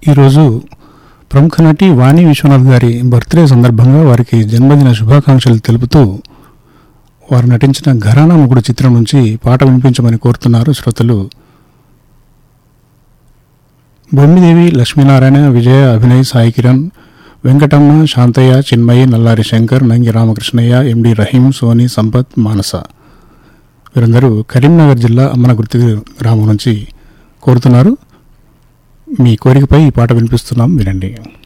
ఈరోజు ప్రముఖ నటి వాణి విశ్వనాథ్ గారి బర్త్డే సందర్భంగా వారికి జన్మదిన శుభాకాంక్షలు తెలుపుతూ వారు నటించిన ఘరానా ముగుడు చిత్రం నుంచి పాట వినిపించమని కోరుతున్నారు శ్రోతలు బొమ్మిదేవి లక్ష్మీనారాయణ విజయ అభినయ్ సాయి కిరణ్ వెంకటమ్మ శాంతయ్య చిన్మయి నల్లారి శంకర్ నంగి రామకృష్ణయ్య ఎండి రహీం సోని సంపత్ మానస వీరందరూ కరీంనగర్ జిల్లా అమ్మనగుర్తి గ్రామం నుంచి కోరుతున్నారు మీ కోరికపై ఈ పాట వినిపిస్తున్నాం వినండి